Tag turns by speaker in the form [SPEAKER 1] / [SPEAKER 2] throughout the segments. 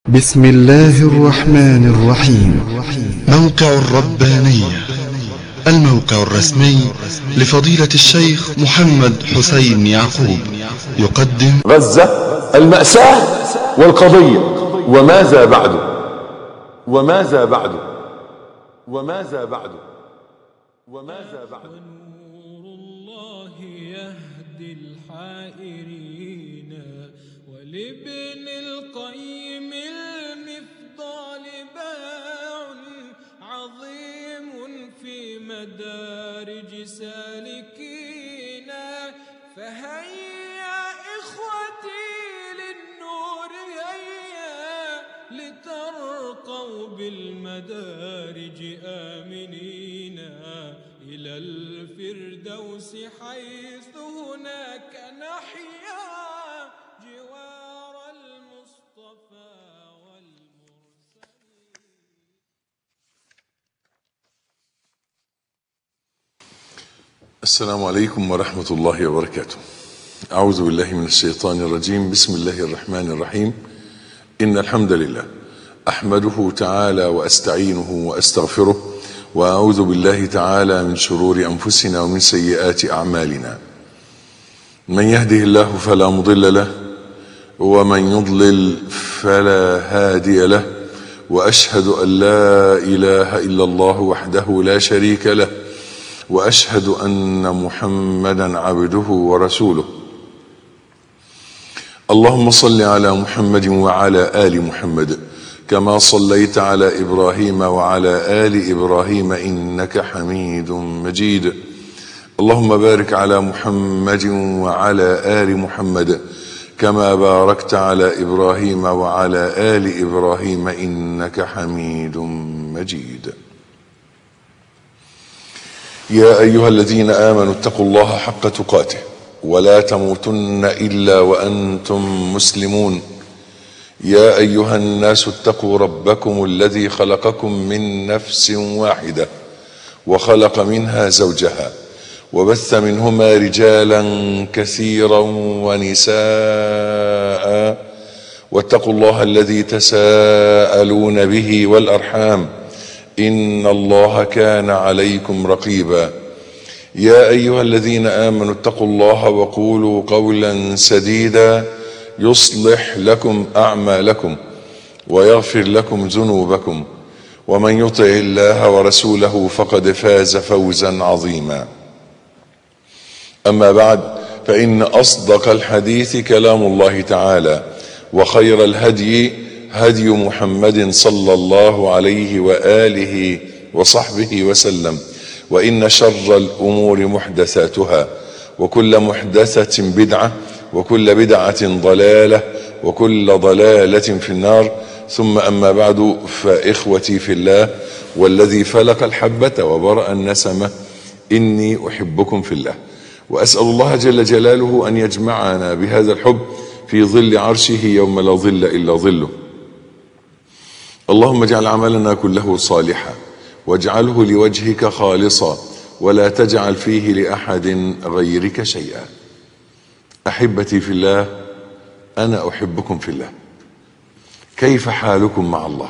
[SPEAKER 1] بسم الله الرحمن الرحيم
[SPEAKER 2] موقع الربانية الموقع الرسمي لفضيلة الشيخ محمد حسين يعقوب يقدم
[SPEAKER 3] غزة المأساة والقضية وماذا بعد وماذا بعد وماذا بعد وماذا بعد
[SPEAKER 4] ونور الله يهدي الحائرين ولابن القيم المفضال باع عظيم في مدارج سالكين فهيا إخوتي للنور هيا لترقوا بالمدارج آمنين إلى الفردوس حيث هناك نحيا جوار المصطفى والمرسلين
[SPEAKER 3] السلام عليكم ورحمة الله وبركاته أعوذ بالله من الشيطان الرجيم بسم الله الرحمن الرحيم إن الحمد لله أحمده تعالى وأستعينه وأستغفره وأعوذ بالله تعالى من شرور أنفسنا ومن سيئات أعمالنا من يهده الله فلا مضل له ومن يضلل فلا هادي له وأشهد أن لا إله إلا الله وحده لا شريك له واشهد ان محمدا عبده ورسوله اللهم صل على محمد وعلى ال محمد كما صليت على ابراهيم وعلى ال ابراهيم انك حميد مجيد اللهم بارك على محمد وعلى ال محمد كما باركت على ابراهيم وعلى ال ابراهيم انك حميد مجيد يا ايها الذين امنوا اتقوا الله حق تقاته ولا تموتن الا وانتم مسلمون يا ايها الناس اتقوا ربكم الذي خلقكم من نفس واحده وخلق منها زوجها وبث منهما رجالا كثيرا ونساء واتقوا الله الذي تساءلون به والارحام ان الله كان عليكم رقيبا يا ايها الذين امنوا اتقوا الله وقولوا قولا سديدا يصلح لكم اعمالكم ويغفر لكم ذنوبكم ومن يطع الله ورسوله فقد فاز فوزا عظيما اما بعد فان اصدق الحديث كلام الله تعالى وخير الهدي هدي محمد صلى الله عليه واله وصحبه وسلم وان شر الامور محدثاتها وكل محدثه بدعه وكل بدعه ضلاله وكل ضلاله في النار ثم اما بعد فاخوتي في الله والذي فلق الحبه وبرا النسمه اني احبكم في الله واسال الله جل جلاله ان يجمعنا بهذا الحب في ظل عرشه يوم لا ظل الا ظله اللهم اجعل عملنا كله صالحا واجعله لوجهك خالصا ولا تجعل فيه لاحد غيرك شيئا احبتي في الله انا احبكم في الله كيف حالكم مع الله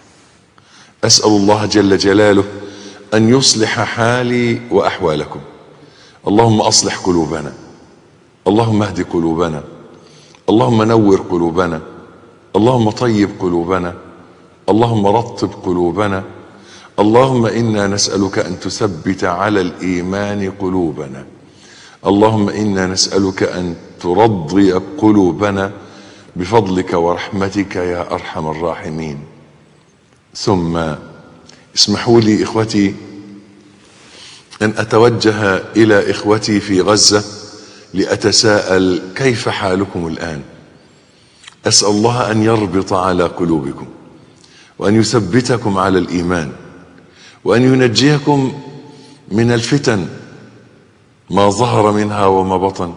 [SPEAKER 3] اسال الله جل جلاله ان يصلح حالي واحوالكم اللهم اصلح قلوبنا اللهم اهد قلوبنا اللهم نور قلوبنا اللهم طيب قلوبنا اللهم رطب قلوبنا اللهم انا نسالك ان تثبت على الايمان قلوبنا اللهم انا نسالك ان ترضي قلوبنا بفضلك ورحمتك يا ارحم الراحمين ثم اسمحوا لي اخوتي ان اتوجه الى اخوتي في غزه لاتساءل كيف حالكم الان اسال الله ان يربط على قلوبكم وان يثبتكم على الايمان وان ينجيكم من الفتن ما ظهر منها وما بطن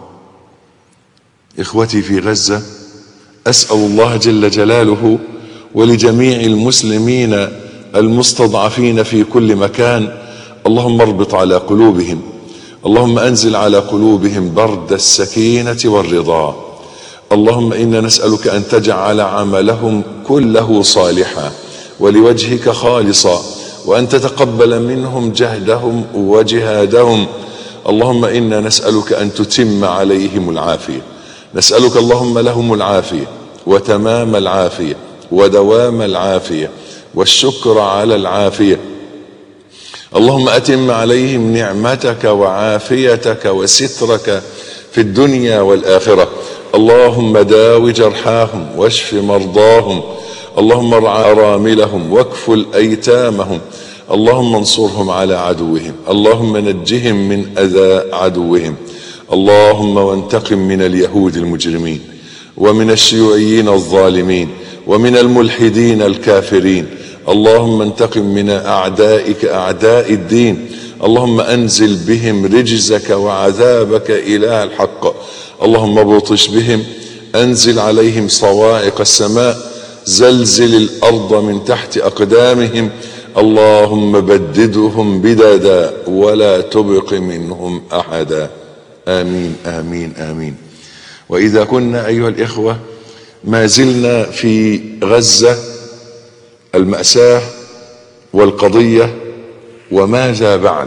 [SPEAKER 3] اخوتي في غزه اسال الله جل جلاله ولجميع المسلمين المستضعفين في كل مكان اللهم اربط على قلوبهم اللهم انزل على قلوبهم برد السكينه والرضا اللهم انا نسالك ان تجعل عملهم كله صالحا ولوجهك خالصا وأن تتقبل منهم جهدهم وجهادهم اللهم إنا نسألك أن تتم عليهم العافية نسألك اللهم لهم العافية وتمام العافية ودوام العافية والشكر على العافية اللهم أتم عليهم نعمتك وعافيتك وسترك في الدنيا والآخرة اللهم داو جرحاهم واشف مرضاهم اللهم ارعى أراملهم واكفل أيتامهم اللهم انصرهم على عدوهم اللهم نجهم من أذى عدوهم اللهم وانتقم من اليهود المجرمين ومن الشيوعيين الظالمين ومن الملحدين الكافرين اللهم انتقم من أعدائك أعداء الدين اللهم أنزل بهم رجزك وعذابك إله الحق اللهم ابطش بهم أنزل عليهم صواعق السماء زلزل الأرض من تحت أقدامهم اللهم بددهم بددا ولا تبق منهم أحدا آمين آمين آمين وإذا كنا أيها الإخوة ما زلنا في غزة المأساة والقضية وماذا بعد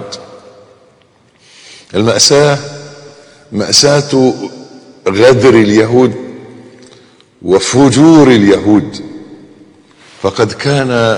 [SPEAKER 3] المأساة مأساة غدر اليهود وفجور اليهود فقد كان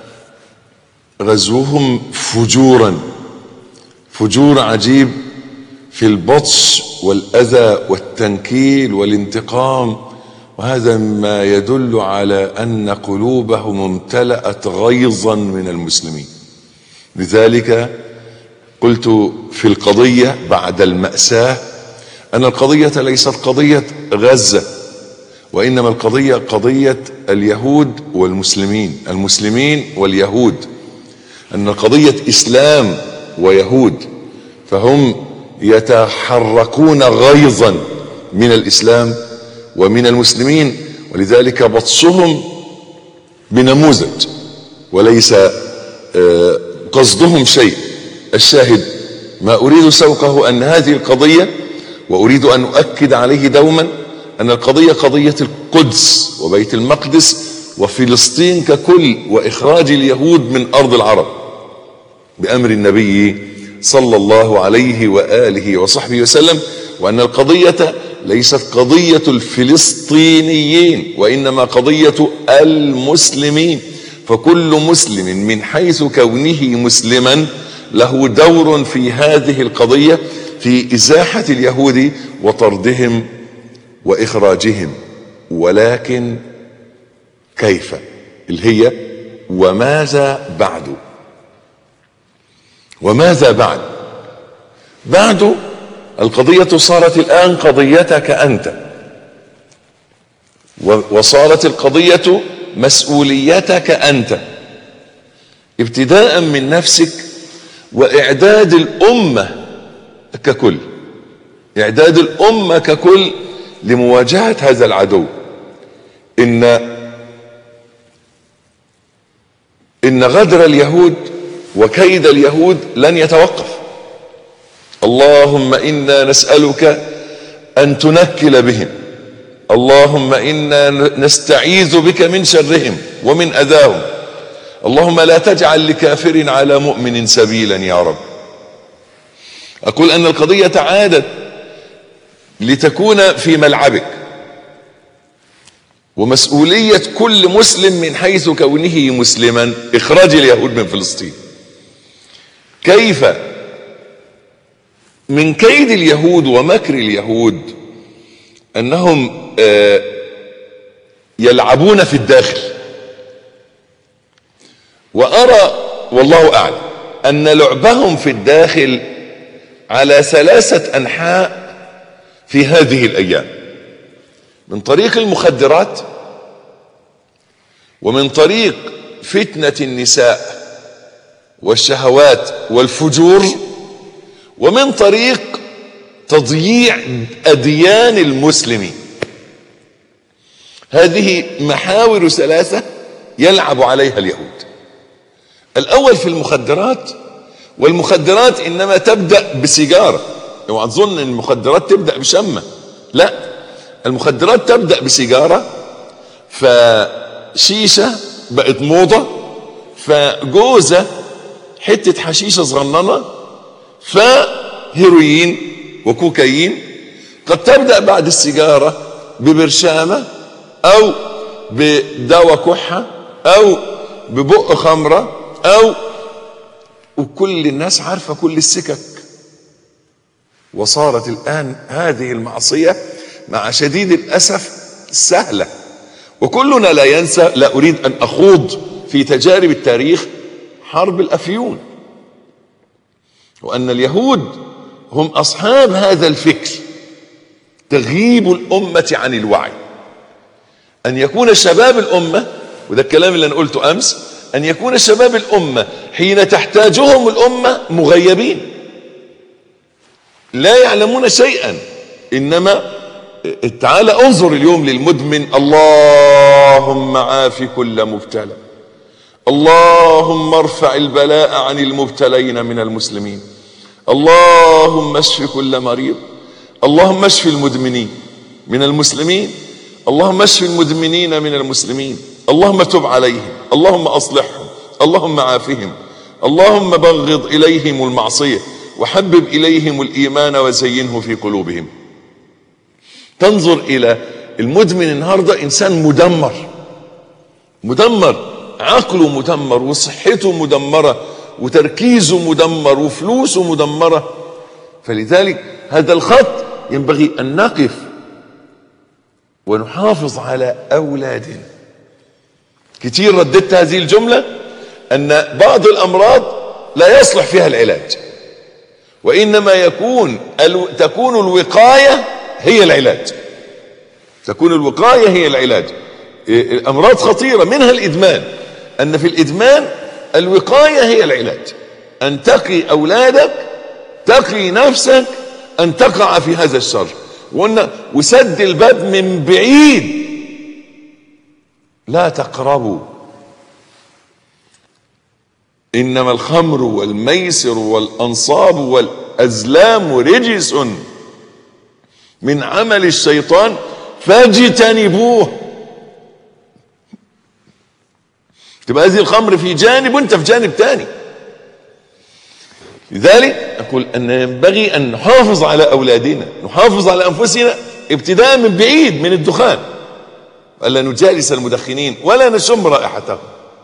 [SPEAKER 3] غزوهم فجورا فجور عجيب في البطش والأذى والتنكيل والانتقام وهذا ما يدل على أن قلوبهم امتلأت غيظا من المسلمين لذلك قلت في القضية بعد المأساة أن القضية ليست قضية غزة وإنما القضية قضية اليهود والمسلمين المسلمين واليهود أن قضية إسلام ويهود فهم يتحركون غيظا من الإسلام ومن المسلمين ولذلك بطشهم بنموذج وليس قصدهم شيء الشاهد ما أريد سوقه أن هذه القضية وأريد أن أؤكد عليه دوما أن القضية قضية القدس وبيت المقدس وفلسطين ككل وإخراج اليهود من أرض العرب بأمر النبي صلى الله عليه وآله وصحبه وسلم وأن القضية ليست قضية الفلسطينيين وإنما قضية المسلمين فكل مسلم من حيث كونه مسلما له دور في هذه القضية في إزاحة اليهود وطردهم وإخراجهم ولكن كيف اللي هي وماذا بعد وماذا بعد بعد القضية صارت الآن قضيتك أنت وصارت القضية مسؤوليتك أنت ابتداء من نفسك وإعداد الأمة ككل إعداد الأمة ككل لمواجهة هذا العدو إن إن غدر اليهود وكيد اليهود لن يتوقف اللهم إنا نسألك أن تنكل بهم اللهم إنا نستعيذ بك من شرهم ومن أذاهم اللهم لا تجعل لكافر على مؤمن سبيلا يا رب أقول أن القضية عادت لتكون في ملعبك ومسؤولية كل مسلم من حيث كونه مسلما إخراج اليهود من فلسطين كيف من كيد اليهود ومكر اليهود أنهم يلعبون في الداخل وأرى والله أعلم أن لعبهم في الداخل على ثلاثة أنحاء في هذه الأيام من طريق المخدرات ومن طريق فتنة النساء والشهوات والفجور ومن طريق تضييع أديان المسلمين هذه محاور ثلاثة يلعب عليها اليهود الأول في المخدرات والمخدرات إنما تبدأ بسيجارة اوعى تظن ان المخدرات تبدأ بشمة لا المخدرات تبدأ بسيجارة فشيشة بقت موضة فجوزة حتة حشيشة صغننة فهيروين وكوكايين قد تبدأ بعد السيجارة ببرشامة أو بدواء كحة أو ببق خمرة أو وكل الناس عارفة كل السكك وصارت الآن هذه المعصية مع شديد الأسف سهلة وكلنا لا ينسى لا أريد أن أخوض في تجارب التاريخ حرب الأفيون وأن اليهود هم أصحاب هذا الفكر تغييب الأمة عن الوعي أن يكون شباب الأمة وده الكلام اللي أنا قلته أمس أن يكون شباب الأمة حين تحتاجهم الأمة مغيبين لا يعلمون شيئا إنما تعال انظر اليوم للمدمن اللهم عاف كل مبتلى اللهم ارفع البلاء عن المبتلين من المسلمين اللهم اشف كل مريض اللهم اشف المدمنين من المسلمين اللهم اشف المدمنين من المسلمين اللهم تب عليهم اللهم اصلحهم اللهم عافهم اللهم بغض اليهم المعصيه وحبب اليهم الايمان وزينه في قلوبهم تنظر الى المدمن النهارده انسان مدمر مدمر عقله مدمر وصحته مدمره وتركيزه مدمر وفلوسه مدمره فلذلك هذا الخط ينبغي ان نقف ونحافظ على اولادنا كتير رددت هذه الجمله ان بعض الامراض لا يصلح فيها العلاج وانما يكون الو... تكون الوقايه هي العلاج تكون الوقايه هي العلاج إيه، امراض خطيره منها الادمان ان في الادمان الوقايه هي العلاج ان تقي اولادك تقي نفسك ان تقع في هذا الشر وقلنا وسد الباب من بعيد لا تقربوا انما الخمر والميسر والانصاب والازلام رجس من عمل الشيطان فاجتنبوه تبقى هذه الخمر في جانب وانت في جانب تاني لذلك اقول ان ينبغي ان نحافظ على اولادنا نحافظ على انفسنا ابتداء من بعيد من الدخان الا نجالس المدخنين ولا نشم رائحتهم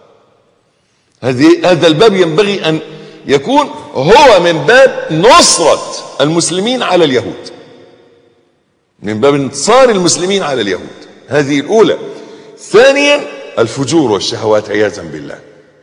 [SPEAKER 3] هذه هذا الباب ينبغي ان يكون هو من باب نصرة المسلمين على اليهود من باب انتصار المسلمين على اليهود هذه الاولى ثانيا الفجور والشهوات عياذا بالله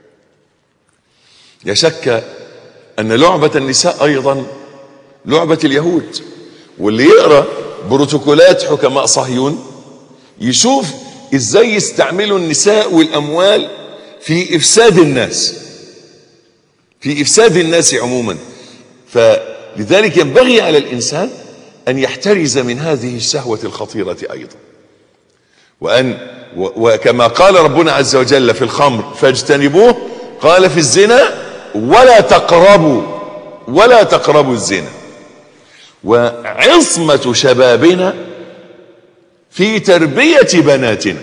[SPEAKER 3] لا شك ان لعبة النساء ايضا لعبة اليهود واللي يقرا بروتوكولات حكماء صهيون يشوف ازاي يستعملوا النساء والاموال في افساد الناس في افساد الناس عموما فلذلك ينبغي على الانسان ان يحترز من هذه الشهوة الخطيرة ايضا وان و- وكما قال ربنا عز وجل في الخمر فاجتنبوه قال في الزنا ولا تقربوا ولا تقربوا الزنا وعصمة شبابنا في تربية بناتنا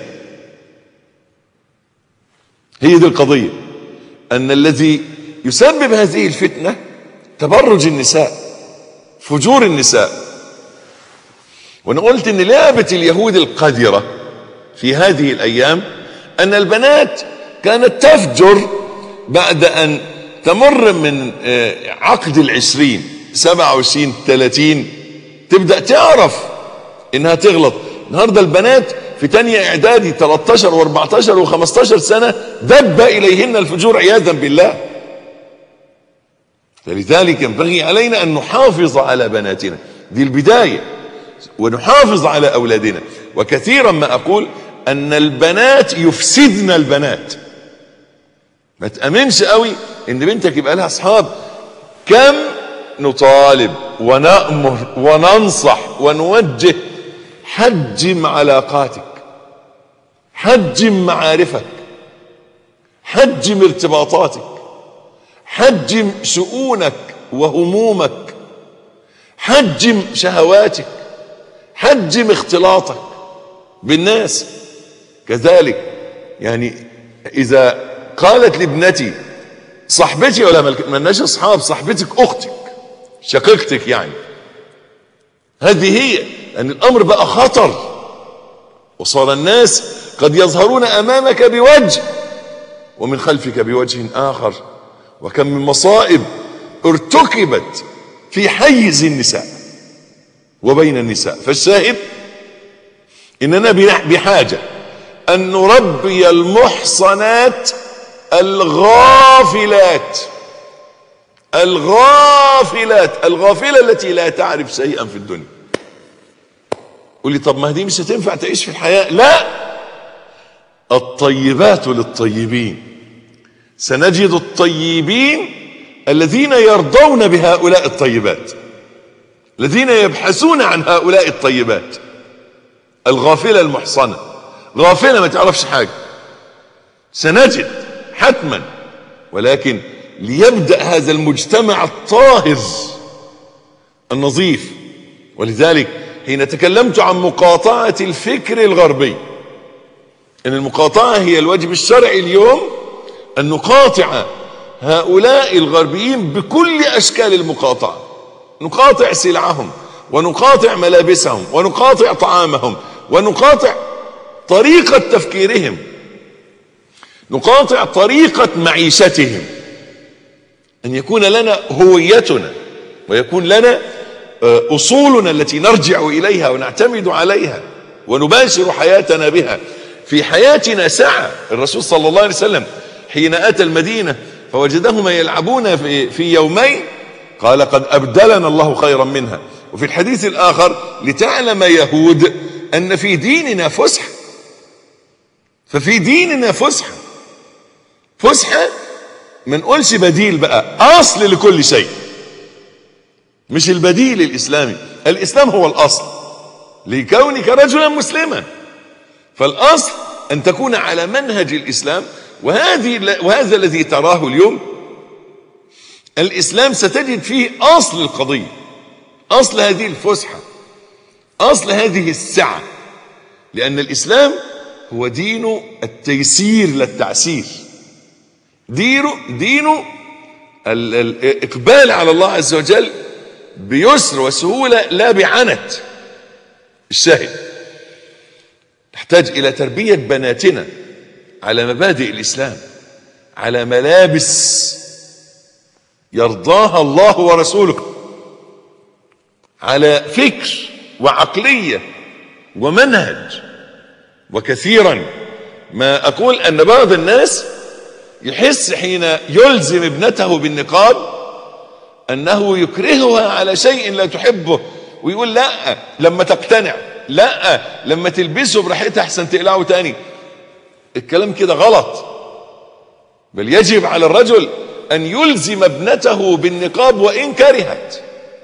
[SPEAKER 3] هي دي القضية أن الذي يسبب هذه الفتنة تبرج النساء فجور النساء وانا قلت ان لعبة اليهود القذرة في هذه الايام ان البنات كانت تفجر بعد ان تمر من آه، عقد العشرين سبعة وعشرين ثلاثين تبدأ تعرف انها تغلط النهاردة البنات في تانية اعدادي 13 و14 و15 سنة دب اليهن الفجور عياذا بالله فلذلك ينبغي علينا ان نحافظ على بناتنا دي البدايه ونحافظ على اولادنا وكثيرا ما اقول ان البنات يفسدن البنات ما تامنش قوي ان بنتك يبقى لها اصحاب كم نطالب ونامر وننصح ونوجه حجم علاقاتك حجم معارفك حجم ارتباطاتك حجم شؤونك وهمومك حجم شهواتك حجم اختلاطك بالناس كذلك يعني اذا قالت لابنتي صاحبتي ولا ملك- ملناش اصحاب صاحبتك اختك شقيقتك يعني هذه هي ان الامر بقى خطر وصار الناس قد يظهرون امامك بوجه ومن خلفك بوجه اخر وكم من مصائب ارتكبت في حيز النساء وبين النساء فالشاهد اننا بنح- بحاجه ان نربي المحصنات الغافلات الغافلات الغافله التي لا تعرف شيئا في الدنيا قول لي طب ما دي مش هتنفع تعيش في الحياه لا الطيبات للطيبين سنجد الطيبين الذين يرضون بهؤلاء الطيبات الذين يبحثون عن هؤلاء الطيبات الغافله المحصنه غافله ما تعرفش حاجه سنجد حتما ولكن ليبدا هذا المجتمع الطاهر النظيف ولذلك حين تكلمت عن مقاطعه الفكر الغربي ان المقاطعه هي الواجب الشرعي اليوم ان نقاطع هؤلاء الغربيين بكل اشكال المقاطعه نقاطع سلعهم ونقاطع ملابسهم ونقاطع طعامهم ونقاطع طريقه تفكيرهم نقاطع طريقه معيشتهم ان يكون لنا هويتنا ويكون لنا آه، اصولنا التي نرجع اليها ونعتمد عليها ونباشر حياتنا بها في حياتنا سعه الرسول صلى الله عليه وسلم حين اتى المدينه فوجدهما يلعبون في في يومين قال قد ابدلنا الله خيرا منها وفي الحديث الاخر لتعلم يهود ان في ديننا فسحه ففي ديننا فسحه فسحه ما نقولش بديل بقى اصل لكل شيء مش البديل الاسلامي الاسلام هو الاصل لكونك رجلا مسلما فالاصل ان تكون على منهج الاسلام وهذه وهذا الذي تراه اليوم الاسلام ستجد فيه اصل القضيه اصل هذه الفسحه اصل هذه السعه لان الاسلام هو دين التيسير لا التعسير دينه دينه ال- الاقبال على الله عز وجل بيسر وسهوله لا بعنت الشاهد نحتاج الى تربيه بناتنا على مبادئ الاسلام على ملابس يرضاها الله ورسوله على فكر وعقليه ومنهج وكثيرا ما اقول ان بعض الناس يحس حين يلزم ابنته بالنقاب انه يكرهها على شيء لا تحبه ويقول لا لما تقتنع لا لما تلبسه براحتها احسن تقلعه تاني الكلام كده غلط بل يجب على الرجل ان يلزم ابنته بالنقاب وان كرهت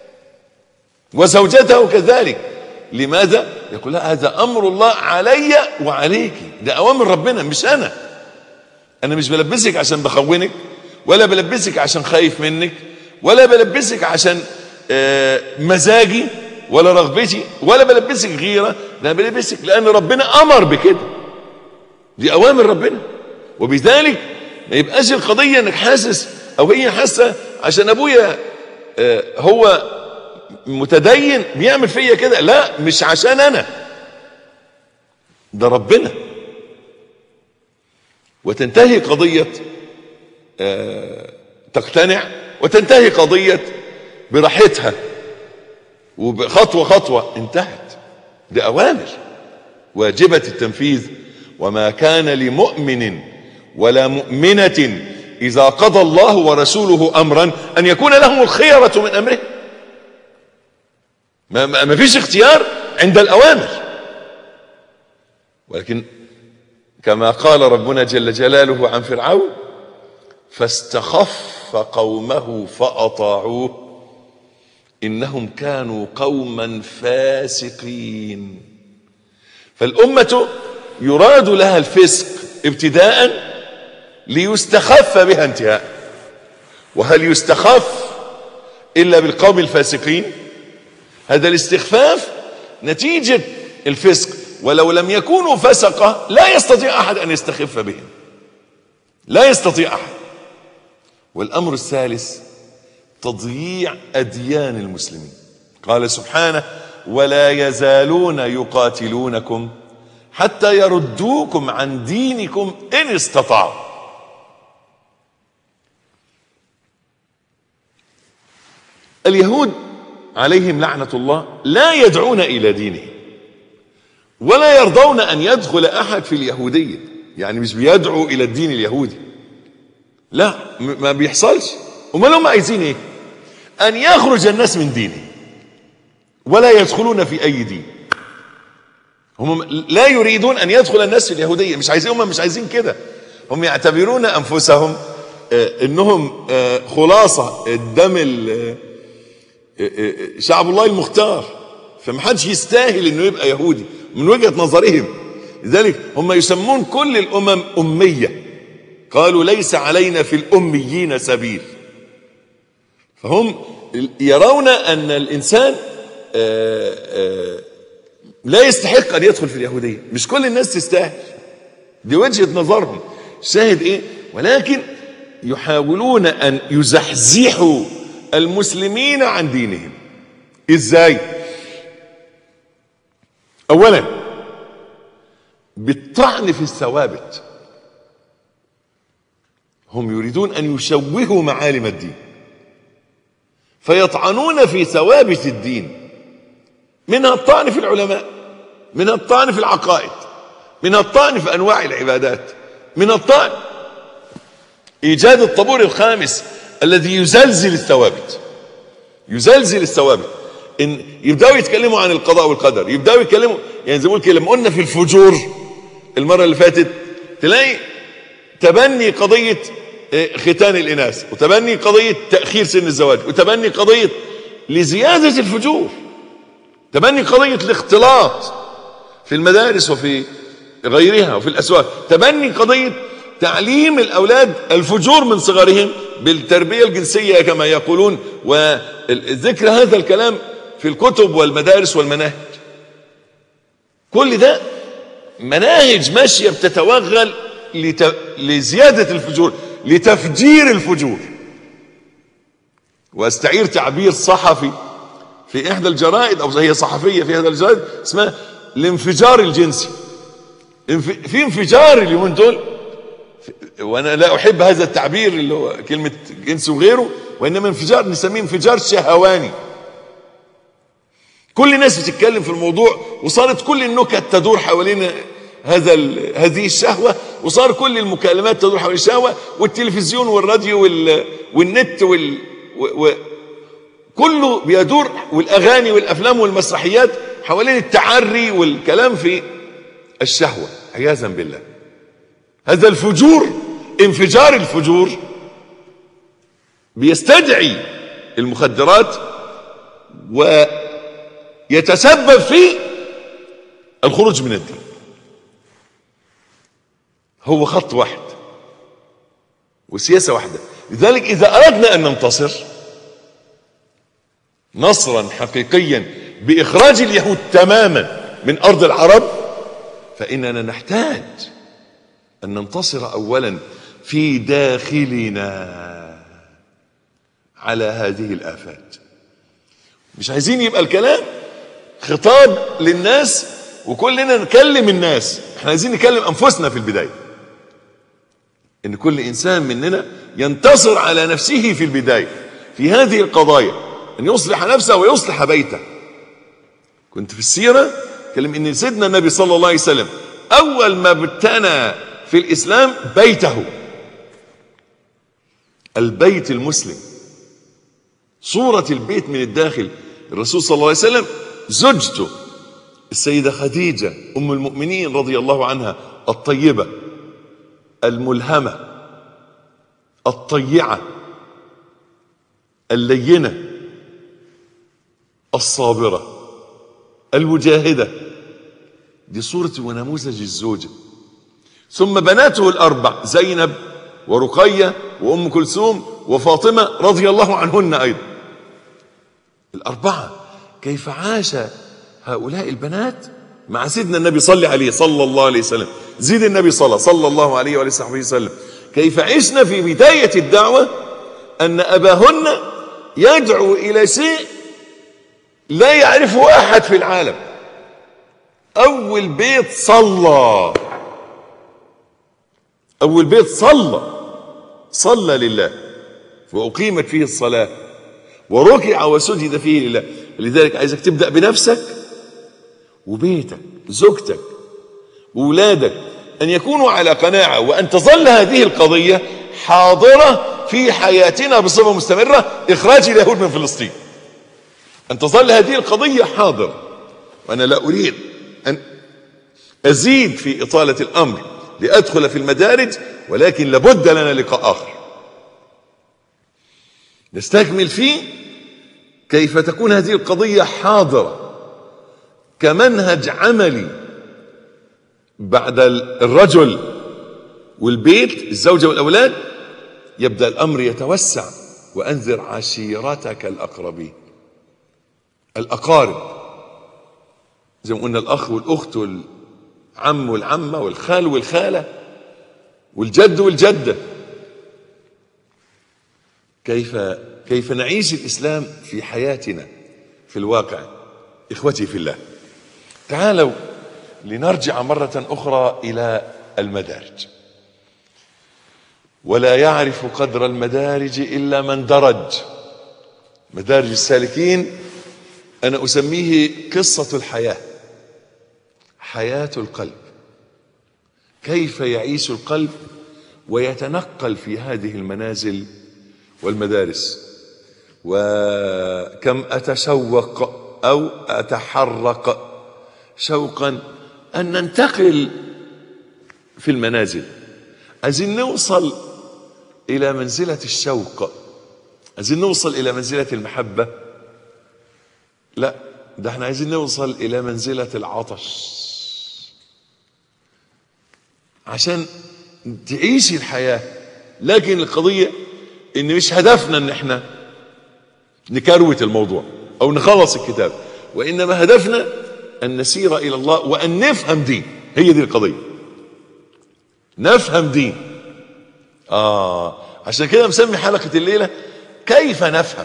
[SPEAKER 3] وزوجته كذلك لماذا يقول لا هذا امر الله علي وعليك ده اوامر ربنا مش انا انا مش بلبسك عشان بخونك ولا بلبسك عشان خايف منك ولا بلبسك عشان آه، مزاجي ولا رغبتي ولا بلبسك غيره ده أنا بلبسك لان ربنا امر بكده دي اوامر ربنا وبذلك ما يبقاش القضيه انك حاسس او هي حاسه عشان ابويا آه، هو متدين بيعمل فيا كده لا مش عشان انا ده ربنا وتنتهي قضيه آه، تقتنع وتنتهي قضيه براحتها وبخطوه خطوه انتهت دي اوامر واجبه التنفيذ وما كان لمؤمن ولا مؤمنه اذا قضى الله ورسوله امرا ان يكون لهم الخيره من امره ما, ما ما فيش اختيار عند الاوامر ولكن كما قال ربنا جل جلاله عن فرعون فاستخف قومه فاطاعوه انهم كانوا قوما فاسقين فالامه يراد لها الفسق ابتداء ليستخف بها انتهاء وهل يستخف الا بالقوم الفاسقين هذا الاستخفاف نتيجه الفسق ولو لم يكونوا فسقة لا يستطيع أحد أن يستخف بهم لا يستطيع أحد والأمر الثالث تضييع أديان المسلمين قال سبحانه ولا يزالون يقاتلونكم حتى يردوكم عن دينكم إن استطاعوا اليهود عليهم لعنة الله لا يدعون إلى دينهم ولا يرضون أن يدخل أحد في اليهودية يعني مش بيدعو إلى الدين اليهودي لا م- ما بيحصلش امال هم عايزين ايه ان يخرج الناس من دينه ولا يدخلون في اي دين هم لا يريدون ان يدخل الناس في اليهوديه مش عايزين هم مش عايزين كده هم يعتبرون انفسهم آه، انهم آه، خلاصه الدم ال- آه، آه، آه، شعب الله المختار فمحدش يستاهل انه يبقى يهودي من وجهه نظرهم لذلك هم يسمون كل الامم اميه قالوا ليس علينا في الاميين سبيل فهم يرون ان الانسان آه، آه، لا يستحق ان يدخل في اليهوديه مش كل الناس تستاهل دي وجهه نظرهم شاهد ايه ولكن يحاولون ان يزحزحوا المسلمين عن دينهم ازاي اولا بالطعن في الثوابت هم يريدون ان يشوهوا معالم الدين فيطعنون في ثوابت الدين منها الطعن في العلماء منها الطعن في العقائد منها الطعن في انواع العبادات من الطعن ايجاد الطابور الخامس الذي يزلزل الثوابت يزلزل الثوابت ان يبداوا يتكلموا عن القضاء والقدر يبداوا يتكلموا يعني زي ما بقول كده لما قلنا في الفجور المره اللي فاتت تلاقي تبني قضيه آه، ختان الاناث وتبني قضيه تاخير سن الزواج وتبني قضيه لزياده الفجور تبني قضيه الاختلاط في المدارس وفي غيرها وفي الاسواق تبني قضيه تعليم الاولاد الفجور من صغرهم بالتربيه الجنسيه كما يقولون وذكر هذا الكلام في الكتب والمدارس والمناهج كل ده مناهج ماشيه بتتوغل لت... لزياده الفجور لتفجير الفجور واستعير تعبير صحفي في احدى الجرائد او هي صحفيه في هذا الجرائد اسمها الانفجار الجنسي انف- في انفجار اليومين دول في- وانا لا احب هذا التعبير اللي هو كلمه جنس وغيره وانما انفجار نسميه انفجار شهواني كل الناس بتتكلم في الموضوع وصارت كل النكت تدور حوالين هذا ال- هذه الشهوه وصار كل المكالمات تدور حوالين الشهوه والتلفزيون والراديو وال والنت وال و و كله بيدور والاغاني والافلام والمسرحيات حوالين التعري والكلام في الشهوه عياذا بالله هذا الفجور انفجار الفجور بيستدعي المخدرات ويتسبب في الخروج من الدين هو خط واحد وسياسة واحدة لذلك إذا أردنا أن ننتصر نصرا حقيقيا بإخراج اليهود تماما من أرض العرب فإننا نحتاج أن ننتصر أولا في داخلنا على هذه الآفات مش عايزين يبقى الكلام خطاب للناس وكلنا نكلم الناس احنا عايزين نكلم أنفسنا في البداية ان كل انسان مننا ينتصر على نفسه في البدايه في هذه القضايا ان يصلح نفسه ويصلح بيته كنت في السيره كلم ان سيدنا النبي صلى الله عليه وسلم اول ما ابتنى في الاسلام بيته البيت المسلم صوره البيت من الداخل الرسول صلى الله عليه وسلم زوجته السيده خديجه ام المؤمنين رضي الله عنها الطيبه الملهمة الطيعة اللينة الصابرة المجاهدة دي صورة ونموذج الزوجة ثم بناته الأربع زينب ورقية وأم كلثوم وفاطمة رضي الله عنهن أيضا الأربعة كيف عاش هؤلاء البنات مع سيدنا النبي صلى عليه صلى الله عليه وسلم زيد النبي صلى صلى الله عليه وآله وصحبه وسلم كيف عشنا في بداية الدعوة أن أباهن يدعو إلى شيء لا يعرفه أحد في العالم أول بيت صلى أول بيت صلى صلى لله وأقيمت فيه الصلاة وركع وسجد فيه لله لذلك عايزك تبدأ بنفسك وبيتك زوجتك وولادك أن يكونوا على قناعة وأن تظل هذه القضية حاضرة في حياتنا بصفة مستمرة إخراج اليهود من فلسطين أن تظل هذه القضية حاضرة وأنا لا أريد أن أزيد في إطالة الأمر لأدخل في المدارج ولكن لابد لنا لقاء آخر نستكمل فيه كيف تكون هذه القضية حاضرة كمنهج عملي بعد الرجل والبيت الزوجة والأولاد يبدأ الأمر يتوسع وأنذر عشيرتك الأقربين الأقارب زي ما قلنا الأخ والأخت والعم والعمة والخال والخالة والجد والجدة كيف كيف نعيش الإسلام في حياتنا في الواقع إخوتي في الله تعالوا لنرجع مرة أخرى إلى المدارج ولا يعرف قدر المدارج إلا من درج مدارج السالكين أنا أسميه قصة الحياة حياة القلب كيف يعيش القلب ويتنقل في هذه المنازل والمدارس وكم أتشوق أو أتحرق شوقا أن ننتقل في المنازل عايزين نوصل إلى منزلة الشوق عايزين نوصل إلى منزلة المحبة لا ده احنا عايزين نوصل إلى منزلة العطش عشان تعيش الحياة لكن القضية ان مش هدفنا ان احنا نكروت الموضوع او نخلص الكتاب وانما هدفنا ان نسير الى الله وان نفهم دين هي دي القضية نفهم دين اه عشان كده مسمي حلقة الليلة كيف نفهم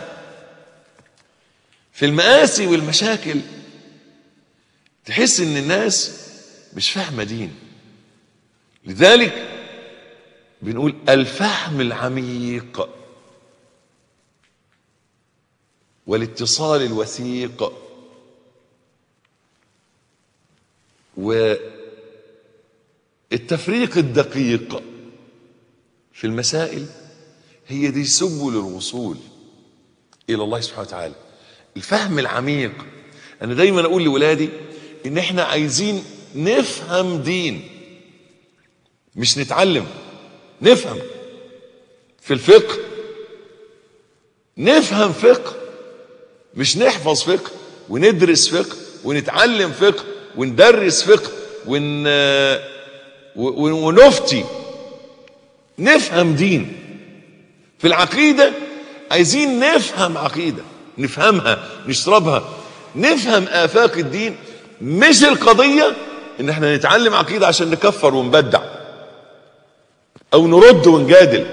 [SPEAKER 3] في المآسي والمشاكل تحس ان الناس مش فاهمة دين لذلك بنقول الفهم العميق والاتصال الوثيق والتفريق الدقيق في المسائل هي دي سبل الوصول الى الله سبحانه وتعالى الفهم العميق انا دايما اقول لاولادي ان احنا عايزين نفهم دين مش نتعلم نفهم في الفقه نفهم فقه مش نحفظ فقه وندرس فقه ونتعلم فقه وندرس فقه ون... و- ونفتي نفهم دين في العقيدة عايزين نفهم عقيدة نفهمها نشربها نفهم آفاق الدين مش القضية ان احنا نتعلم عقيدة عشان نكفر ونبدع او نرد ونجادل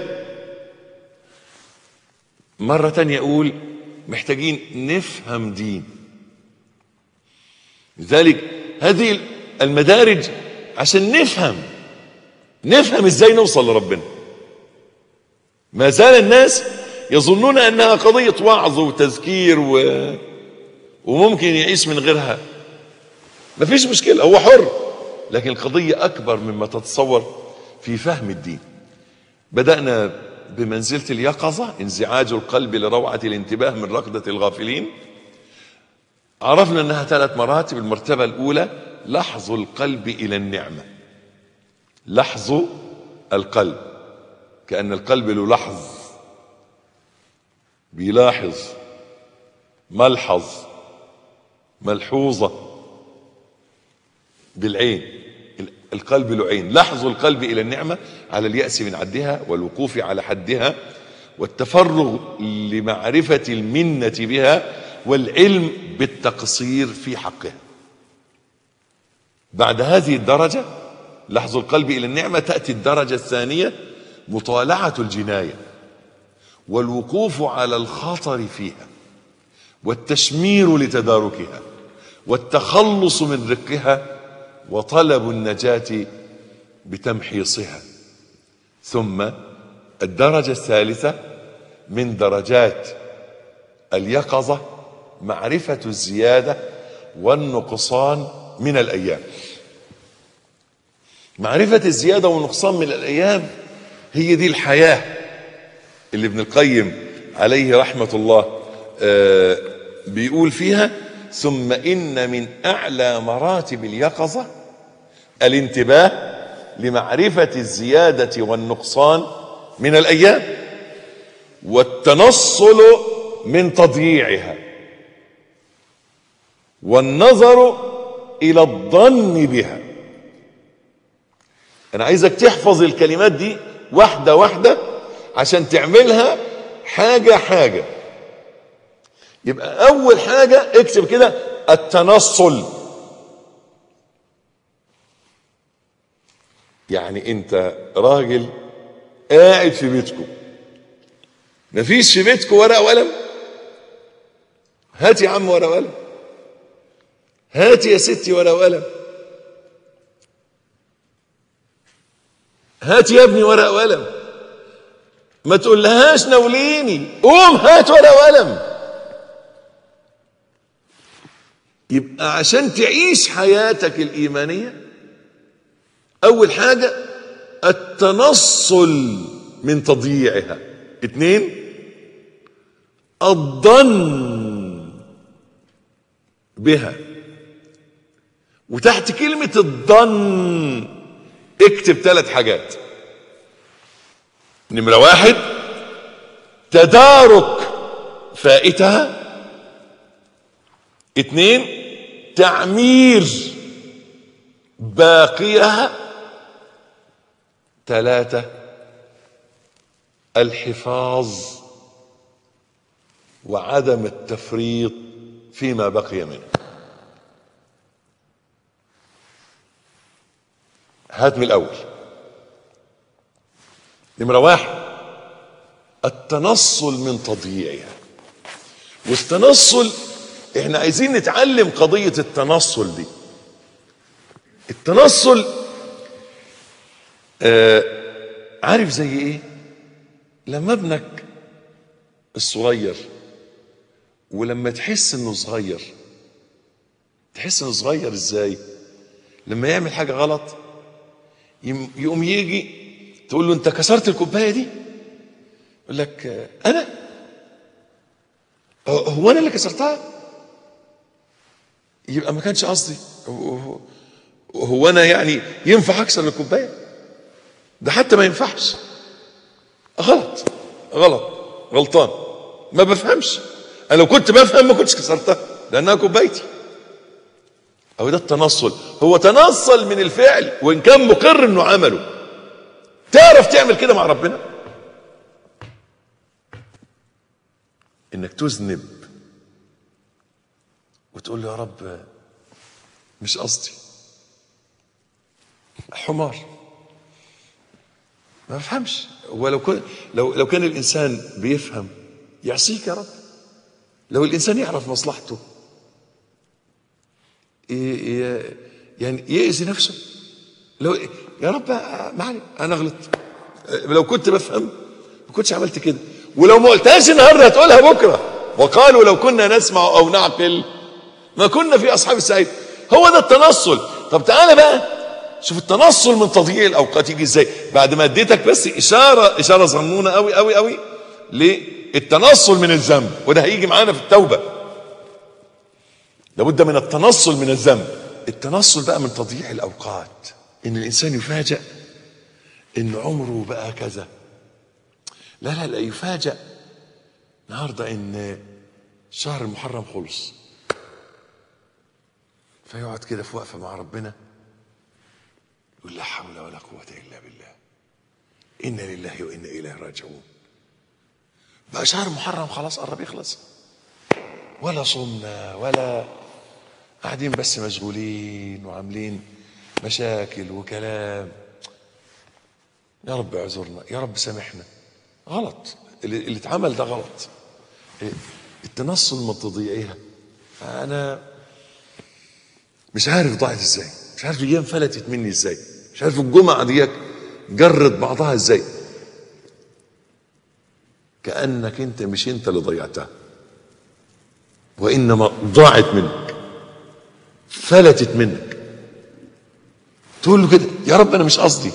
[SPEAKER 3] مرة تانية اقول محتاجين نفهم دين لذلك هذه المدارج عشان نفهم نفهم ازاي نوصل لربنا ما زال الناس يظنون انها قضية وعظ وتذكير و... وممكن يعيش من غيرها مفيش مشكلة هو حر لكن القضية اكبر مما تتصور في فهم الدين بدأنا بمنزلة اليقظة انزعاج القلب لروعة الانتباه من ركضة الغافلين عرفنا انها ثلاث مراتب المرتبة الاولى لحظ القلب الى النعمة لحظ القلب كأن القلب له لحظ بيلاحظ ملحظ ملحوظة بالعين القلب له عين لحظ القلب إلى النعمة على اليأس من عدها والوقوف على حدها والتفرغ لمعرفة المنة بها والعلم بالتقصير في حقها بعد هذه الدرجة لحظ القلب إلى النعمة تأتي الدرجة الثانية مطالعة الجناية والوقوف على الخطر فيها والتشمير لتداركها والتخلص من رقها وطلب النجاة بتمحيصها ثم الدرجة الثالثة من درجات اليقظة معرفة الزيادة والنقصان من الأيام معرفة الزيادة والنقصان من الأيام هي دي الحياة اللي ابن القيم عليه رحمة الله آه، بيقول فيها ثم إن من أعلى مراتب اليقظة الانتباه لمعرفة الزيادة والنقصان من الأيام والتنصل من تضييعها والنظر إلى الظن بها أنا عايزك تحفظ الكلمات دي واحدة واحدة عشان تعملها حاجة حاجة يبقى أول حاجة اكتب كده التنصل يعني أنت راجل قاعد في بيتكم مفيش في بيتكم ورقة وقلم هات يا عم ورقة وقلم هات يا ستي ورقة وقلم هات يا ابني ورقة وقلم ما تقولهاش ناوليني قوم هات ورقة وقلم يبقى عشان تعيش حياتك الإيمانية أول حاجة التنصل من تضييعها اتنين الظن بها وتحت كلمة الظن اكتب ثلاث حاجات نمرة واحد تدارك فائتها اتنين تعمير باقيها ثلاثة الحفاظ وعدم التفريط فيما بقي منه هات من الأول نمرة واحد التنصل من تضييعها والتنصل احنا عايزين نتعلم قضية التنصل دي التنصل آه عارف زي ايه لما ابنك الصغير ولما تحس انه صغير تحس انه صغير ازاي لما يعمل حاجة غلط يم- يقوم يجي تقول له انت كسرت الكوبايه دي يقول لك آه، انا هو- هو انا اللي كسرتها يبقى ما كانش قصدي هو- هو- هو انا يعني ينفع اكسر الكوبايه ده حتى ما ينفعش غلط غلط غلطان ما بفهمش انا لو كنت بفهم ما كنتش كسرتها لانها كوبايتي أو ده التنصل هو تنصل من الفعل وإن كان مقر إنه عمله تعرف تعمل كده مع ربنا إنك تذنب وتقول له يا رب مش قصدي حمار ما بفهمش ولو كان لو لو كان الانسان بيفهم يعصيك يا رب لو الانسان يعرف مصلحته ي- ي- يعني يأذي نفسه لو يا رب معلي انا غلط لو كنت بفهم ما كنتش عملت كده ولو ما قلتهاش النهارده هتقولها بكره وقالوا لو كنا نسمع او نعقل ما كنا في اصحاب السعيد هو ده التنصل طب تعالى بقى شوف التنصل من تضييع الاوقات يجي ازاي بعد ما اديتك بس اشاره اشاره صغنونه قوي قوي قوي للتنصل من الذنب وده هيجي معانا في التوبه لابد من التنصل من الذنب التنصل بقى من تضييع الاوقات ان الانسان يفاجأ ان عمره بقى كذا لا لا لا يفاجأ النهارده ان شهر المحرم خلص فيقعد كده في وقفه مع ربنا يقول لا حول ولا قوه الا بالله انا لله وانا اليه راجعون بقى شهر محرم خلاص قرب يخلص ولا صمنا ولا قاعدين بس مشغولين وعاملين مشاكل وكلام يا رب اعذرنا يا رب سامحنا غلط اللي, اللي اتعمل ده غلط إيه، التنصل ما تضيعيها انا مش عارف ضاعت ازاي مش عارف الايام فلتت مني ازاي مش عارف الجمعه ديت جرت بعضها ازاي كانك انت مش انت اللي ضيعتها وانما ضاعت منك فلتت منك تقول له كده يا رب انا مش قصدي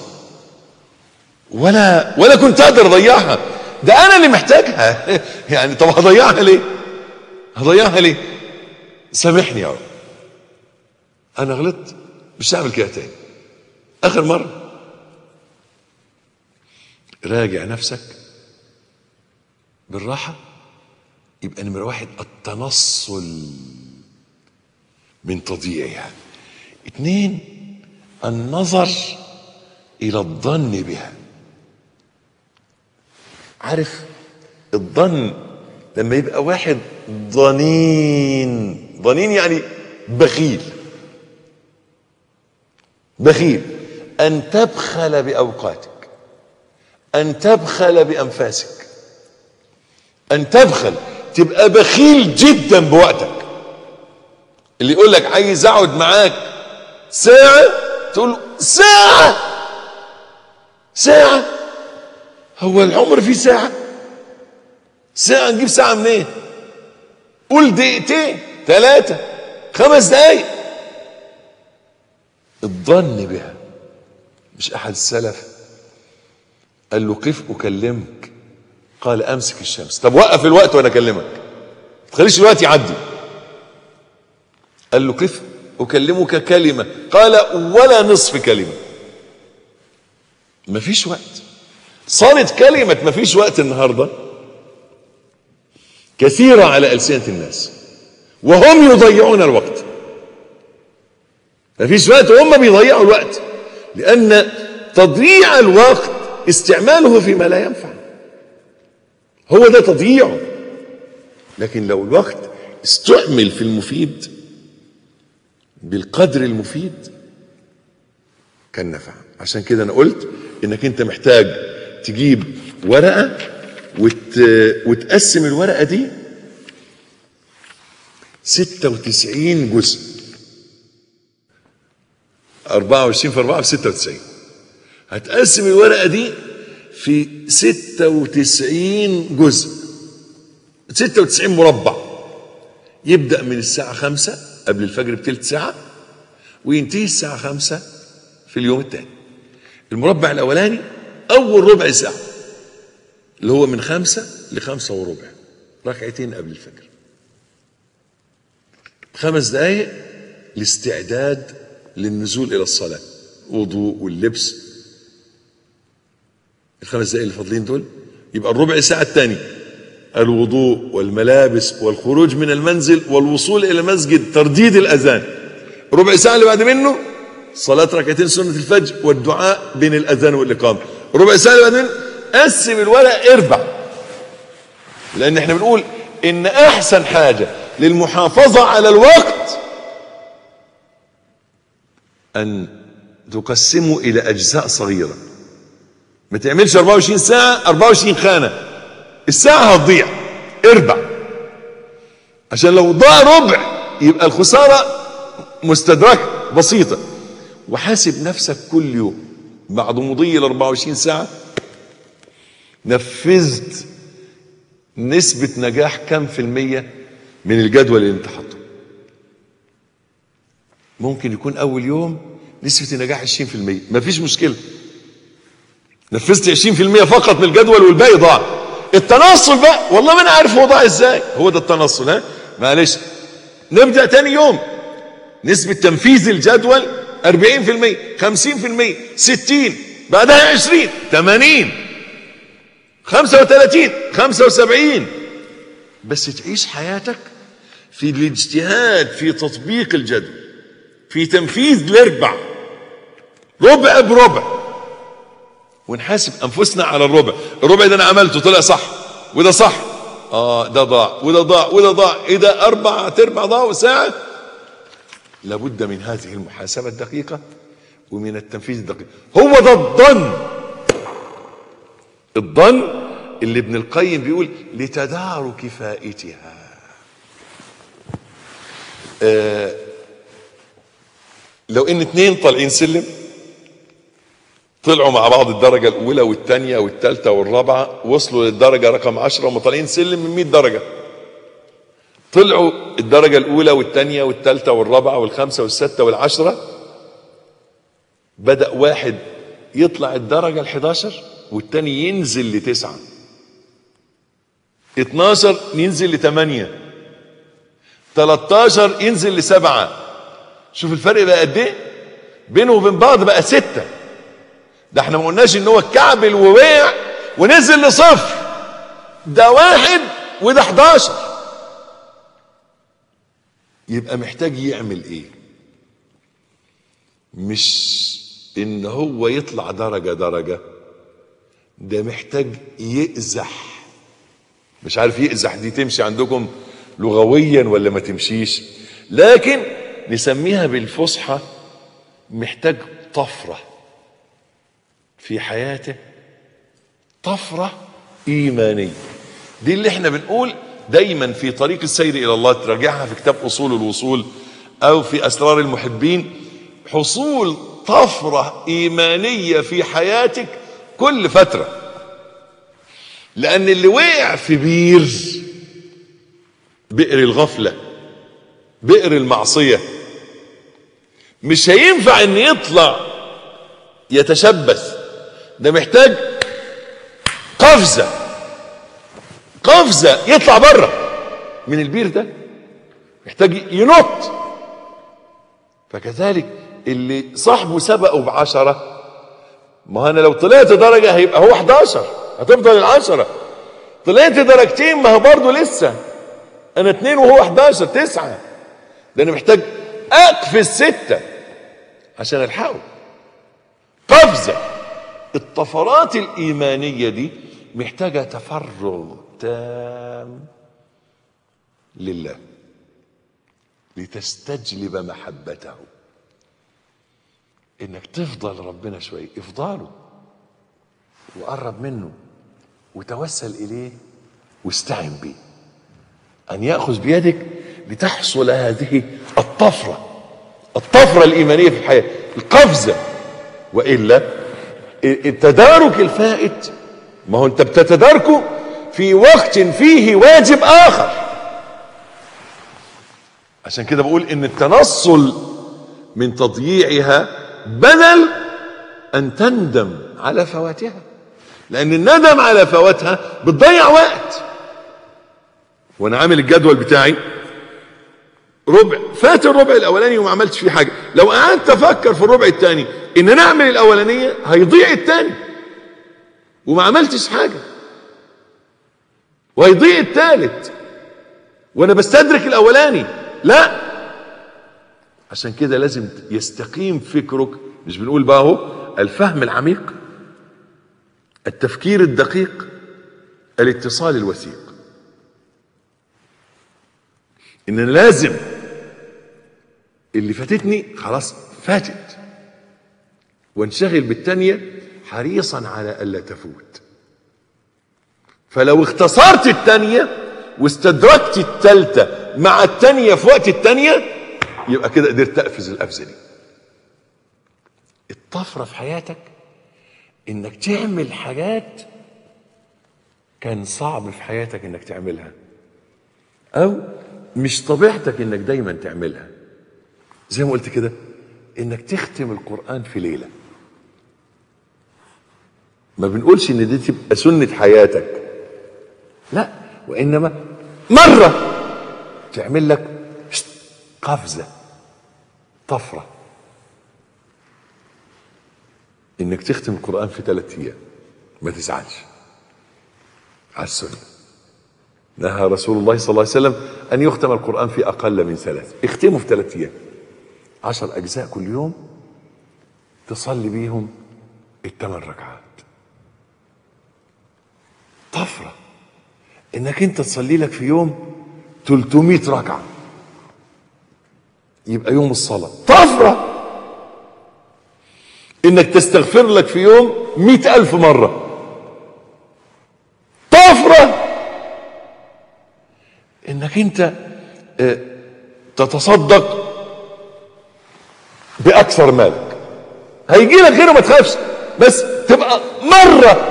[SPEAKER 3] ولا ولا كنت اقدر اضيعها ده انا اللي محتاجها يعني طب هضيعها ليه هضيعها ليه سامحني يا رب انا غلطت مش هعمل كده تاني اخر مره راجع نفسك بالراحه يبقى نمره واحد التنصل من تضييعها اتنين النظر الى الظن بها عارف الظن لما يبقى واحد ضنين ضنين يعني بخيل بخيل ان تبخل باوقاتك ان تبخل بانفاسك ان تبخل تبقى بخيل جدا بوقتك اللي يقول لك عايز اقعد معاك ساعه تقول له ساعه ساعه هو العمر فيه ساعه ساعه نجيب ساعه منين إيه؟ قول دقيقتين ثلاثه خمس دقايق الظن بها مش احد السلف قال له قف اكلمك قال امسك الشمس طب وقف الوقت وانا اكلمك ما تخليش الوقت يعدي قال له قف اكلمك كلمه قال ولا نصف كلمه مفيش وقت صارت كلمه مفيش وقت النهارده كثيره على السنه الناس وهم يضيعون الوقت مفيش وقت وهم بيضيعوا الوقت لان تضييع الوقت استعماله فيما لا ينفع هو ده تضييعه لكن لو الوقت استعمل في المفيد بالقدر المفيد كان نفع عشان كده انا قلت انك انت محتاج تجيب ورقه وت... وتقسم الورقه دي 96 جزء 24 في 4 في 96 هتقسم الورقه دي في 96 جزء 96 مربع يبدا من الساعه 5 قبل الفجر بثلث ساعه وينتهي الساعه 5 في اليوم الثاني المربع الاولاني اول ربع ساعه اللي هو من خمسة لخمسة وربع ركعتين قبل الفجر خمس دقايق الاستعداد للنزول الى الصلاه وضوء واللبس الخمس دقايق اللي فاضلين دول يبقى الربع ساعه الثاني الوضوء والملابس والخروج من المنزل والوصول الى المسجد ترديد الاذان ربع ساعه اللي بعد منه صلاه ركعتين سنه الفجر والدعاء بين الاذان والاقامه ربع ساعه اللي بعد منه قسم الورق اربع لان احنا بنقول ان احسن حاجه للمحافظه على الوقت ان تقسمه الى اجزاء صغيره ما تعملش 24 ساعه 24 خانه الساعه هتضيع اربع عشان لو ضاع ربع يبقى الخساره مستدركه بسيطه وحاسب نفسك كل يوم بعد مضي ال 24 ساعه نفذت نسبة نجاح كم في المية من الجدول اللي انت حاطه ممكن يكون أول يوم نسبة النجاح 20% مفيش مشكلة نفذت 20% فقط من الجدول والباقي ضاع التنصل بقى والله ما انا عارف هو ضاع ازاي هو ده التنصل ها معلش نبدأ تاني يوم نسبة تنفيذ الجدول 40% 50% 60 بعدها 20 80 35 75 بس تعيش حياتك في الاجتهاد في تطبيق الجدول في تنفيذ الاربع ربع بربع ونحاسب انفسنا على الربع الربع ده انا عملته طلع صح وده صح اه ده ضاع وده ضاع وده ضاع ايه ده اربع ارباع ضاع ساعه لابد من هذه المحاسبه الدقيقه ومن التنفيذ الدقيق هو ده الظن الظن اللي ابن القيم بيقول لتدارك فائتها آه لو ان اتنين طالعين سلم طلعوا مع بعض الدرجة الأولى والثانية والثالثة والرابعة وصلوا للدرجة رقم عشرة وهم طالعين سلم من 100 درجة طلعوا الدرجة الأولى والثانية والثالثة والرابعة والخامسة والستة والعشرة بدأ واحد يطلع الدرجة ال11 والتاني ينزل لتسعة 12 ينزل لثمانية 13 ينزل لسبعة شوف الفرق بقى قد ايه بينه وبين بعض بقى ستة ده احنا ما قلناش ان هو كعبل ووقع ونزل لصفر ده واحد وده 11 يبقى محتاج يعمل ايه مش ان هو يطلع درجة درجة ده محتاج يقزح مش عارف يقزح دي تمشي عندكم لغويا ولا ما تمشيش لكن نسميها بالفصحى محتاج طفرة في حياته طفرة إيمانية دي اللي احنا بنقول دايما في طريق السير إلى الله تراجعها في كتاب أصول الوصول أو في أسرار المحبين حصول طفرة إيمانية في حياتك كل فترة لأن اللي وقع في بير بئر الغفلة بئر المعصية مش هينفع ان يطلع يتشبث ده محتاج قفزة قفزة يطلع بره من البير ده محتاج ينط فكذلك اللي صاحبه سبقه بعشرة ما انا لو طلعت درجة هيبقى هو 11 هتفضل العشرة طلعت درجتين ما هو برضه لسه انا اتنين وهو 11 تسعة ده انا محتاج اقفز ستة عشان الحقه قفزة الطفرات الايمانية دي محتاجة تفرغ تام لله لتستجلب محبته انك تفضل ربنا شوية افضاله وقرب منه وتوسل اليه واستعن بيه ان ياخذ بيدك لتحصل هذه الطفره الطفره الايمانيه في الحياه القفزه والا التدارك الفائت ما هو انت بتتداركه في وقت فيه واجب اخر عشان كده بقول ان التنصل من تضييعها بدل ان تندم على فواتها لان الندم على فواتها بتضيع وقت وانا عامل الجدول بتاعي ربع فات الربع الاولاني وما عملتش فيه حاجه لو قعدت افكر في الربع الثاني ان انا اعمل الاولانيه هيضيع الثاني وما عملتش حاجه وهيضيع الثالث وانا بستدرك الاولاني لا عشان كده لازم يستقيم فكرك مش بنقول بقى اهو الفهم العميق التفكير الدقيق الاتصال الوثيق ان أنا لازم اللي فاتتني خلاص فاتت وانشغل بالتانية حريصا على ألا تفوت فلو اختصرت التانية واستدركت التالتة مع التانية في وقت التانية يبقى كده قدرت تقفز القفزة دي الطفرة في حياتك انك تعمل حاجات كان صعب في حياتك انك تعملها او مش طبيعتك انك دايما تعملها زي ما قلت كده انك تختم القرآن في ليلة ما بنقولش ان دي تبقى سنة حياتك لا وانما مرة تعمل لك قفزة طفرة انك تختم القرآن في ثلاث ايام ما تزعلش على السنة نهى رسول الله صلى الله عليه وسلم ان يختم القرآن في اقل من ثلاث اختمه في ثلاث ايام عشر اجزاء كل يوم تصلي بيهم الثمان ركعات طفرة انك انت تصلي لك في يوم 300 ركعة يبقى يوم الصلاة طفرة انك تستغفر لك في يوم مئة الف مرة طفرة انك انت آه، تتصدق باكثر مالك هيجي لك غيره ما تخافش بس تبقى مرة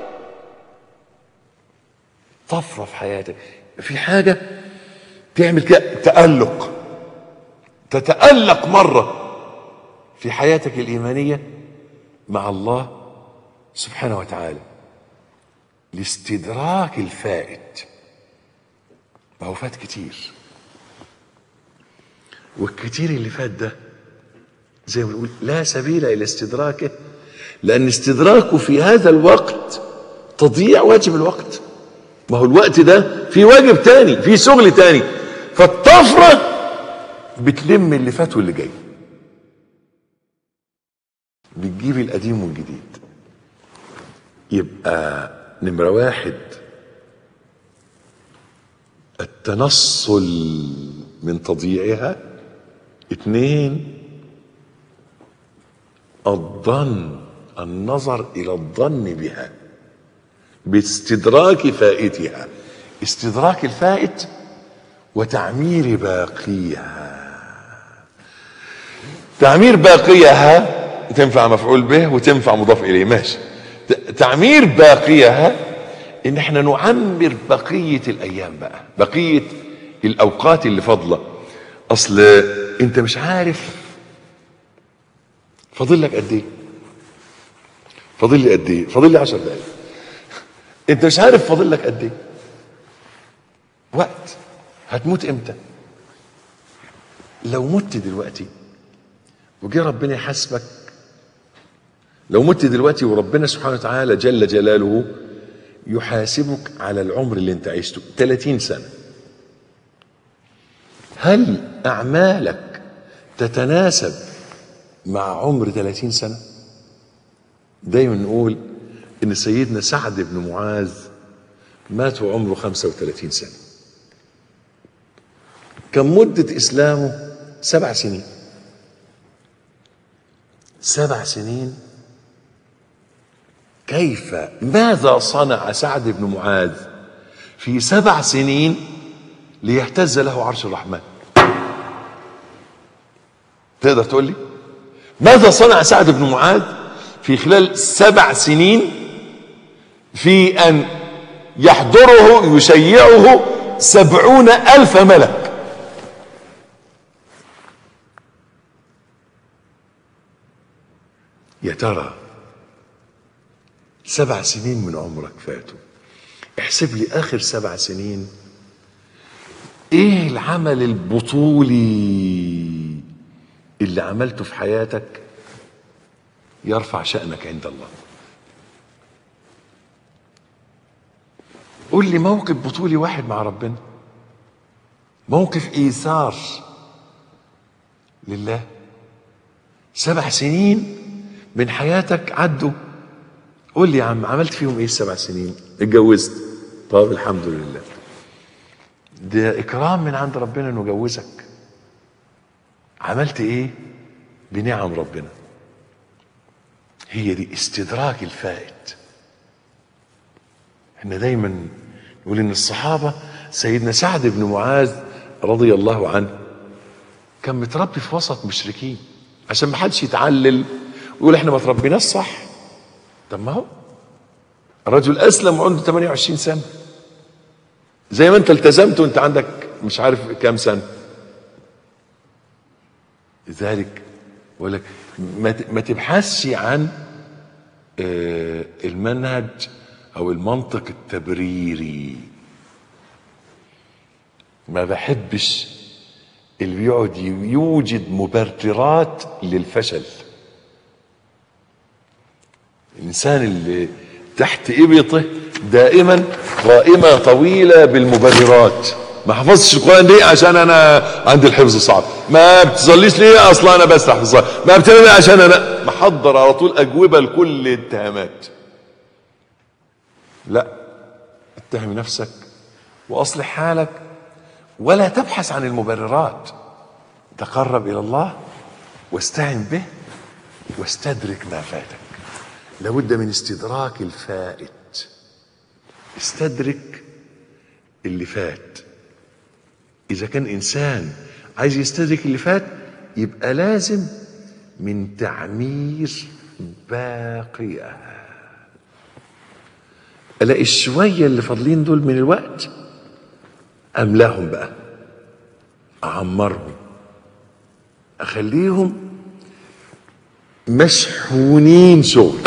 [SPEAKER 3] طفرة في حياتك في حاجة تعمل كده تألق تتألق مرة في حياتك الإيمانية مع الله سبحانه وتعالى لاستدراك الفائت ما هو فات كتير والكتير اللي فات ده زي ما بنقول لا سبيل الى استدراكه لان استدراكه في هذا الوقت تضييع واجب الوقت ما هو الوقت ده في واجب تاني في شغل تاني فالطفره بتلم اللي فات واللي جاي بتجيب القديم والجديد يبقى نمرة واحد التنصل من تضييعها اثنين الظن النظر الى الظن بها باستدراك فائتها استدراك الفائت وتعمير باقيها تعمير باقيها تنفع مفعول به وتنفع مضاف اليه ماشي ت- تعمير باقيها ان احنا نعمر بقيه الايام بقى بقيه الاوقات اللي فاضله اصل انت مش عارف فاضل لك قد ايه فاضل لي قد ايه فاضل لي 10 دقايق انت مش عارف فاضل لك قد ايه وقت هتموت امتى لو مت دلوقتي وجه ربنا يحاسبك لو مت دلوقتي وربنا سبحانه وتعالى جل جلاله يحاسبك على العمر اللي انت عشته 30 سنة هل أعمالك تتناسب مع عمر 30 سنة دايما نقول ان سيدنا سعد بن معاذ مات وعمره 35 سنة كان مدة إسلامه سبع سنين سبع سنين كيف ماذا صنع سعد بن معاذ في سبع سنين ليهتز له عرش الرحمن تقدر تقول لي ماذا صنع سعد بن معاذ في خلال سبع سنين في أن يحضره يشيعه سبعون ألف ملك يا ترى سبع سنين من عمرك فاتوا احسب لي آخر سبع سنين ايه العمل البطولي اللي عملته في حياتك يرفع شأنك عند الله قول لي موقف بطولي واحد مع ربنا موقف ايثار لله سبع سنين من حياتك عدوا قول لي يا عم عملت فيهم ايه السبع سنين اتجوزت طب الحمد لله ده اكرام من عند ربنا انه جوزك عملت ايه بنعم ربنا هي دي استدراك الفائت احنا دايما نقول ان الصحابه سيدنا سعد بن معاذ رضي الله عنه كان متربي في وسط مشركين عشان ما حدش يتعلل ويقول احنا ما تربيناش صح طب ما هو الرجل اسلم وعنده 28 سنه زي ما انت التزمت وانت عندك مش عارف كام سنه لذلك بقول لك ما ت- ما تبحثش عن آه، المنهج او المنطق التبريري ما بحبش اللي بيقعد يوجد مبررات للفشل الانسان اللي تحت ابطه دائما قائمه طويله بالمبررات ما حفظتش القران ليه عشان انا عندي الحفظ صعب ما بتصليش ليه اصلا انا بسرح في الصلاه ما بتعمل ليه عشان انا محضر على طول اجوبه لكل الاتهامات لا اتهم نفسك واصلح حالك ولا تبحث عن المبررات تقرب الى الله واستعن به واستدرك ما فاتك لابد من استدراك الفائت استدرك اللي فات اذا كان انسان عايز يستدرك اللي فات يبقى لازم من تعمير باقيه الاقي الشويه اللي فاضلين دول من الوقت املاهم بقى اعمرهم اخليهم مشحونين شغل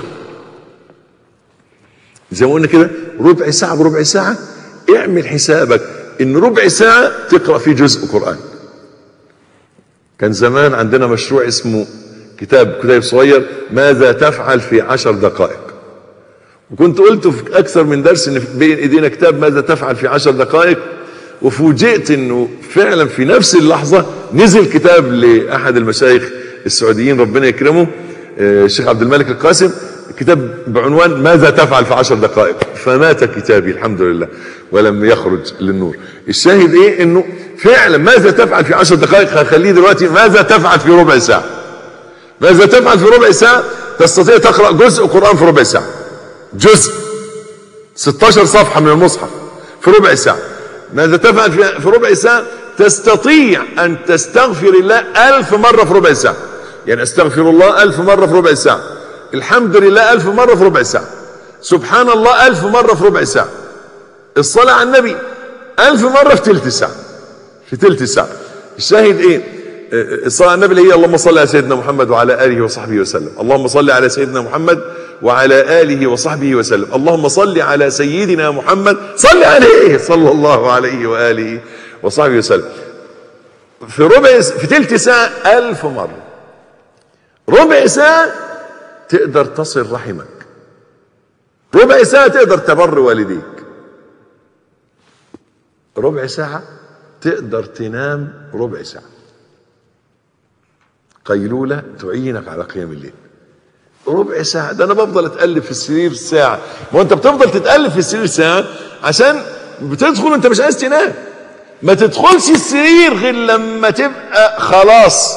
[SPEAKER 3] زي ما قلنا كده ربع ساعه بربع ساعه اعمل حسابك ان ربع ساعه تقرا فيه جزء قران كان زمان عندنا مشروع اسمه كتاب كتاب صغير ماذا تفعل في عشر دقائق وكنت قلت في اكثر من درس ان بين ايدينا كتاب ماذا تفعل في عشر دقائق وفوجئت انه فعلا في نفس اللحظه نزل كتاب لاحد المشايخ السعوديين ربنا يكرمه آه، الشيخ عبد الملك القاسم كتاب بعنوان ماذا تفعل في عشر دقائق فمات كتابي الحمد لله ولم يخرج للنور الشاهد ايه انه فعلا ماذا تفعل في عشر دقائق هخليه دلوقتي ماذا تفعل في ربع ساعه ماذا تفعل في ربع ساعه تستطيع تقرا جزء قران في ربع ساعه جزء 16 صفحة من المصحف في ربع ساعة ماذا تفعل في- في ربع ساعة تستطيع أن تستغفر الله ألف مرة في ربع ساعة يعني أستغفر الله ألف مرة في ربع ساعة الحمد لله ألف مرة في ربع ساعة سبحان الله ألف مرة في ربع ساعة الصلاة على النبي ألف مرة في تلت ساعة في تلت ساعة الشاهد ايه آه، الصلاة على النبي اللي هي اللهم صل على سيدنا محمد وعلى آله وصحبه وسلم اللهم صل على سيدنا محمد وعلى آله وصحبه وسلم اللهم صل على سيدنا محمد صل عليه صلى الله عليه وآله وصحبه وسلم في ربع في تلت ساعة ألف مرة ربع ساعة تقدر تصل رحمك ربع ساعة تقدر تبر والديك ربع ساعة تقدر تنام ربع ساعة قيلولة تعينك على قيام الليل ربع ساعة ده أنا بفضل أتقلب في السرير ساعة ما هو أنت بتفضل تتقلب في السرير ساعة عشان بتدخل وأنت مش عايز تنام ما تدخلش السرير غير لما تبقى خلاص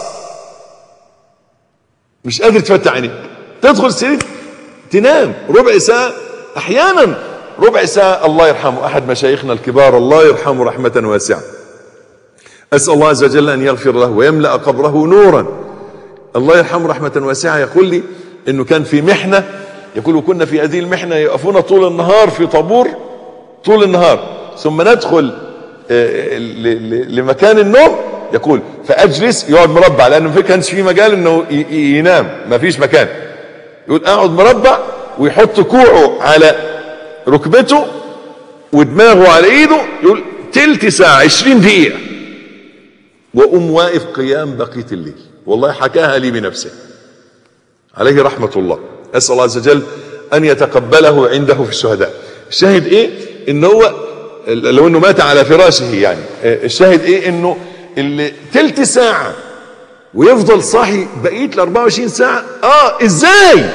[SPEAKER 3] مش قادر تفتح عينيك تدخل السرير تنام ربع ساعة أحيانا ربع ساعة الله يرحمه أحد مشايخنا الكبار الله يرحمه رحمة واسعة أسأل الله عز وجل أن يغفر له ويملأ قبره نورا الله يرحمه رحمة واسعة يقول لي أنه كان في محنة يقول وكنا في هذه المحنة يقفون طول النهار في طابور طول النهار ثم ندخل آه، ل- ل- لمكان النوم يقول فأجلس يقعد مربع لأنه ما كانش في مجال أنه ي- ي- ينام ما فيش مكان يقول أقعد مربع ويحط كوعه على ركبته ودماغه على ايده يقول تلت ساعة عشرين دقيقة وأقوم واقف قيام بقية الليل والله حكاها لي بنفسه عليه رحمة الله أسأل الله عز وجل أن يتقبله عنده في الشهداء الشاهد إيه إن هو لو إنه مات على فراشه يعني الشاهد إيه إنه اللي تلت ساعة ويفضل صاحي بقية ال 24 ساعة آه إزاي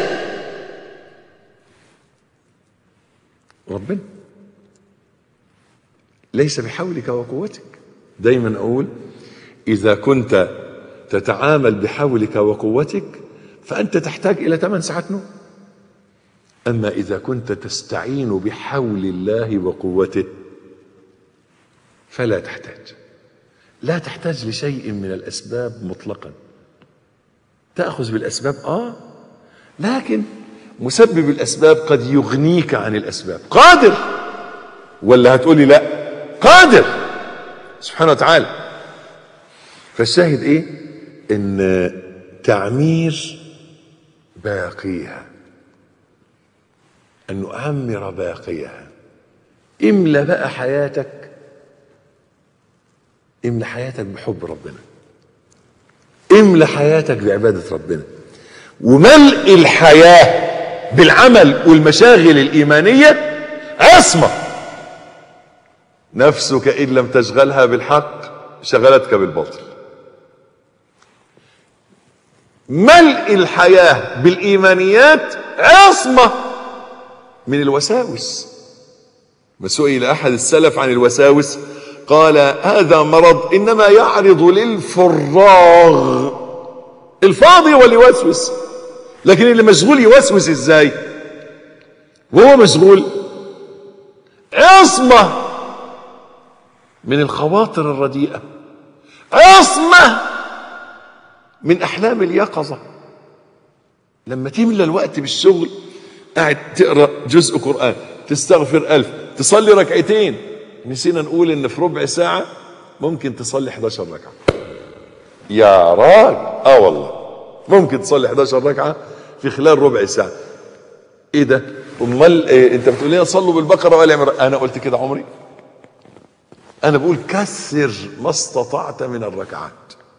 [SPEAKER 3] ربنا ليس بحولك وقوتك دايما اقول اذا كنت تتعامل بحولك وقوتك فانت تحتاج الى 8 ساعات نوم اما اذا كنت تستعين بحول الله وقوته فلا تحتاج لا تحتاج لشيء من الاسباب مطلقا تاخذ بالاسباب اه لكن مسبب الاسباب قد يغنيك عن الاسباب قادر ولا هتقولي لا قادر سبحانه وتعالى فالشاهد ايه ان تعمير باقيها ان نعمر باقيها املى بقى حياتك املى حياتك بحب ربنا املى حياتك بعبادة ربنا وملء الحياة بالعمل والمشاغل الإيمانية عصمة نفسك إن لم تشغلها بالحق شغلتك بالباطل ملء الحياة بالإيمانيات عصمة من الوساوس ما سئل أحد السلف عن الوساوس قال هذا مرض إنما يعرض للفراغ الفاضي واللي يوسوس لكن اللي مشغول يوسوس ازاي وهو مشغول عصمة من الخواطر الرديئة عصمة من أحلام اليقظة لما تملى الوقت بالشغل قاعد تقرأ جزء قرآن تستغفر ألف تصلي ركعتين نسينا نقول إن في ربع ساعة ممكن تصلي 11 ركعة يا راجل اه والله ممكن تصلي 11 ركعة في خلال ربع ساعة ايه ده امال إيه انت بتقول لنا صلوا بالبقرة ولا عمران انا قلت كده عمري انا بقول كسر ما استطعت من الركعات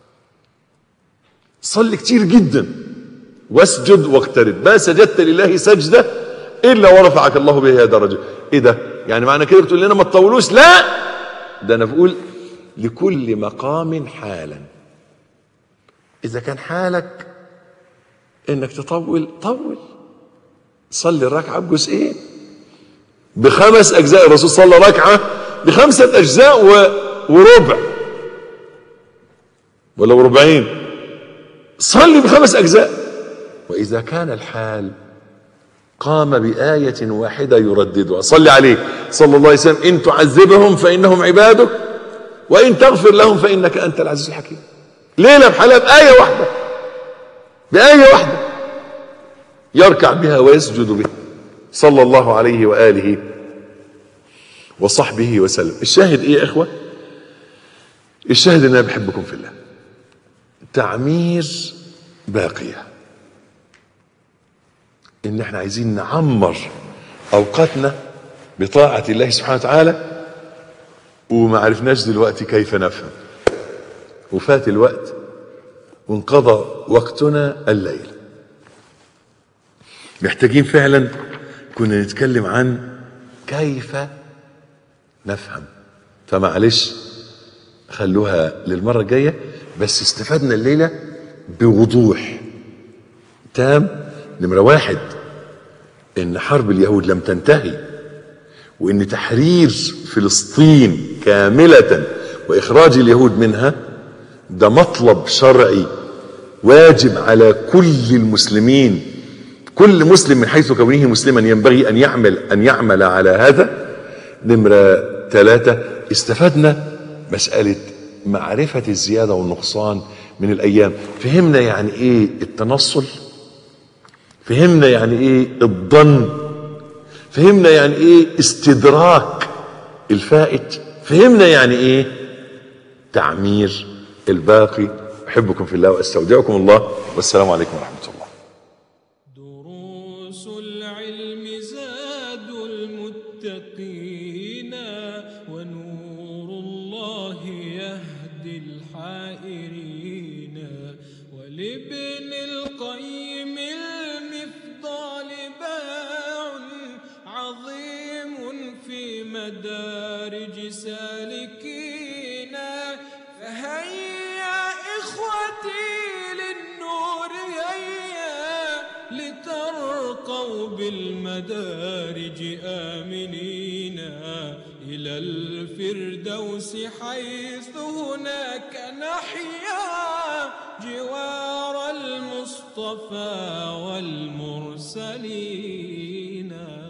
[SPEAKER 3] صلي كتير جدا واسجد واقترب ما سجدت لله سجدة الا ورفعك الله بها درجة ايه ده يعني معنى كده بتقول لنا ما تطولوش لا ده انا بقول لكل مقام حالا اذا كان حالك انك تطول طول صلي الركعة بجزئين بخمس اجزاء الرسول صلى ركعة بخمسة اجزاء و... وربع ولا وربعين صلي بخمس اجزاء واذا كان الحال قام بآية واحدة يرددها صلي عليه صلى الله عليه وسلم إن تعذبهم فإنهم عبادك وإن تغفر لهم فإنك أنت العزيز الحكيم ليلة بحالها بآية واحدة بآية واحدة يركع بها ويسجد بها صلى الله عليه وآله وصحبه وسلم الشاهد ايه يا اخوة الشاهد ان انا بحبكم في الله تعمير باقية ان احنا عايزين نعمر اوقاتنا بطاعة الله سبحانه وتعالى وما عرفناش دلوقتي كيف نفهم وفات الوقت وانقضى وقتنا الليل محتاجين فعلا كنا نتكلم عن كيف نفهم فمعلش خلوها للمرة الجاية بس استفدنا الليلة بوضوح تام نمرة واحد ان حرب اليهود لم تنتهي وان تحرير فلسطين كاملة واخراج اليهود منها ده مطلب شرعي واجب على كل المسلمين كل مسلم من حيث كونه مسلما ينبغي ان يعمل ان يعمل على هذا نمرة ثلاثة استفدنا مسألة معرفة الزيادة والنقصان من الأيام فهمنا يعني إيه التنصل فهمنا يعني إيه الظن فهمنا يعني إيه استدراك الفائت فهمنا يعني إيه تعمير الباقي أحبكم في الله وأستودعكم الله والسلام عليكم ورحمة الله
[SPEAKER 4] دروس العلم زاد المتقين ونور الله يهدي الحائرين ولابن القيم المفضال باع عظيم في مدارج سالكين فهيا إخوتي للنور هيا لترقوا بالمدارج آمنين إلى الفردوس حيث هناك نحيا جوار المصطفى والمرسلين